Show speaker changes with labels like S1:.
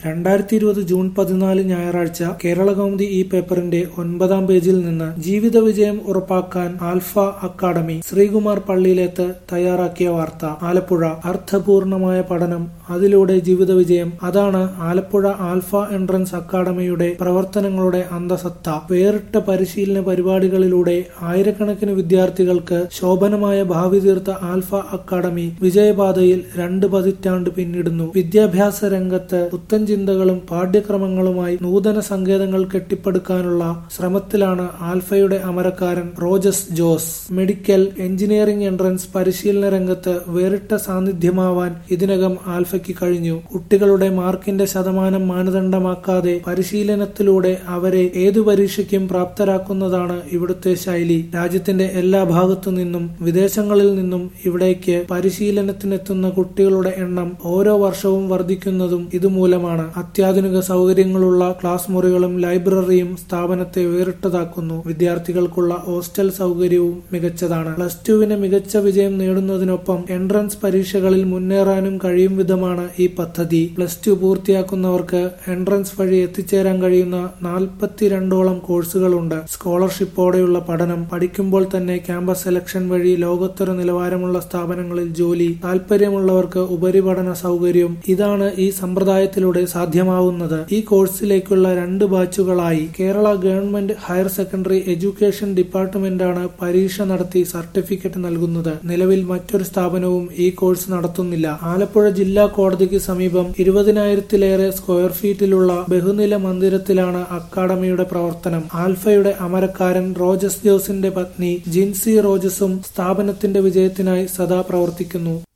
S1: രണ്ടായിരത്തി ഇരുപത് ജൂൺ പതിനാല് ഞായറാഴ്ച കേരളകൗമുദി ഈ പേപ്പറിന്റെ ഒൻപതാം പേജിൽ നിന്ന് ജീവിത വിജയം ഉറപ്പാക്കാൻ ആൽഫ അക്കാദമി ശ്രീകുമാർ പള്ളിയിലേത്ത് തയ്യാറാക്കിയ വാർത്ത ആലപ്പുഴ അർത്ഥപൂർണമായ പഠനം അതിലൂടെ ജീവിത വിജയം അതാണ് ആലപ്പുഴ ആൽഫ എൻട്രൻസ് അക്കാദമിയുടെ പ്രവർത്തനങ്ങളുടെ അന്തസത്ത വേറിട്ട പരിശീലന പരിപാടികളിലൂടെ ആയിരക്കണക്കിന് വിദ്യാർത്ഥികൾക്ക് ശോഭനമായ ഭാവി തീർത്ത ആൽഫ അക്കാദമി വിജയപാതയിൽ രണ്ട് പതിറ്റാണ്ട് പിന്നിടുന്നു വിദ്യാഭ്യാസ രംഗത്ത് പുത്തൻ ചിന്തകളും പാഠ്യക്രമങ്ങളുമായി നൂതന സങ്കേതങ്ങൾ കെട്ടിപ്പടുക്കാനുള്ള ശ്രമത്തിലാണ് ആൽഫയുടെ അമരക്കാരൻ Rojes Jose medical engineering entrance പരിശീലന രംഗത്ത് വേറിട്ട സാന്നിധ്യമാവാൻ ഇതിനകം ആൽഫയ്ക്ക് കഴിഞ്ഞു കുട്ടികളുടെ മാർക്കിന്റെ ശതമാനം മാനദണ്ഡമാക്കാതെ പരിശീലനത്തിലൂടെ അവരെ ഏതു പരീക്ഷയ്ക്കും പ്രാപ്തരാക്കുന്നതാണ് ഇവിടുത്തെ ശൈലി രാജ്യത്തിന്റെ എല്ലാ ഭാഗത്തു നിന്നും വിദേശങ്ങളിൽ നിന്നും ഇവിടേക്ക് പരിശീലനത്തിനെത്തുന്ന കുട്ടികളുടെ എണ്ണം ഓരോ വർഷവും വർദ്ധിക്കുന്നതും ഇതുമൂലമാണ് അത്യാധുനിക സൗകര്യങ്ങളുള്ള ക്ലാസ് മുറികളും ലൈബ്രറിയും സ്ഥാപനത്തെ വേറിട്ടതാക്കുന്നു വിദ്യാർത്ഥികൾക്കുള്ള ഹോസ്റ്റൽ സൗകര്യവും മികച്ചതാണ് പ്ലസ് ടുവിന് മികച്ച വിജയം നേടുന്നതിനൊപ്പം എൻട്രൻസ് പരീക്ഷകളിൽ മുന്നേറാനും കഴിയും വിധമാണ് ഈ പദ്ധതി പ്ലസ് ടു പൂർത്തിയാക്കുന്നവർക്ക് എൻട്രൻസ് വഴി എത്തിച്ചേരാൻ കഴിയുന്ന നാൽപ്പത്തിരണ്ടോളം കോഴ്സുകളുണ്ട് സ്കോളർഷിപ്പോടെയുള്ള പഠനം പഠിക്കുമ്പോൾ തന്നെ ക്യാമ്പസ് സെലക്ഷൻ വഴി ലോകോത്തര നിലവാരമുള്ള സ്ഥാപനങ്ങളിൽ ജോലി താല്പര്യമുള്ളവർക്ക് ഉപരിപഠന സൗകര്യം ഇതാണ് ഈ സമ്പ്രദായത്തിലൂടെ സാധ്യമാവുന്നത് ഈ കോഴ്സിലേക്കുള്ള രണ്ട് ബാച്ചുകളായി Kerala government higher secondary education ഡിപ്പാർട്ട്മെന്റാണ് പരീക്ഷ നടത്തി സർട്ടിഫിക്കറ്റ് നൽകുന്നത് നിലവിൽ മറ്റൊരു സ്ഥാപനവും ഈ കോഴ്സ് നടത്തുന്നില്ല ആലപ്പുഴ ജില്ലാ കോടതിക്ക് സമീപം ഇരുപതിനായിരത്തിലേറെ സ്ക്വയർ ഫീറ്റിലുള്ള ബഹുനില മന്ദിരത്തിലാണ് അക്കാദമിയുടെ പ്രവർത്തനം ആൽഫയുടെ അമരക്കാരൻ റോജസ് ജോസിന്റെ പത്നി ജിൻസി റോജസും സ്ഥാപനത്തിന്റെ വിജയത്തിനായി സദാ പ്രവർത്തിക്കുന്നു